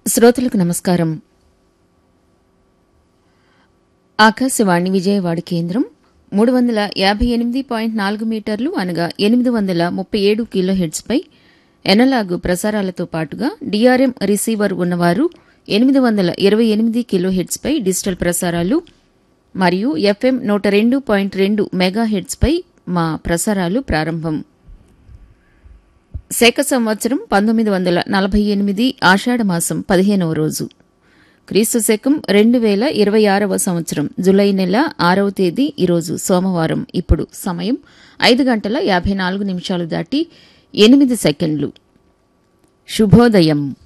శ్రోతలకు నమస్కారం ఆకాశవాణి విజయవాడ కేంద్రం మూడు వందల యాభై ఎనిమిది పాయింట్ నాలుగు మీటర్లు అనగా ఎనిమిది వందల ముప్పై ఏడు కిలో హెడ్స్పై ఎనలాగు ప్రసారాలతో పాటుగా డిఆర్ఎం రిసీవర్ ఉన్నవారు ఎనిమిది వందల ఇరవై ఎనిమిది కిలో హెడ్స్పై డిజిటల్ ప్రసారాలు మరియు ఎఫ్ఎం నూట రెండు పాయింట్ రెండు మెగా హెడ్స్పై మా ప్రసారాలు ప్రారంభం శేక సంవత్సరం పంతొమ్మిది వందల నలభై ఎనిమిది ఆషాఢమాసం పదిహేనవ రోజు క్రీస్తు శకం రెండు వేల ఇరవై ఆరవ సంవత్సరం జులై నెల ఆరవ తేదీ ఈరోజు సోమవారం ఇప్పుడు సమయం ఐదు గంటల యాభై నాలుగు నిమిషాలు దాటి ఎనిమిది సెకండ్లు శుభోదయం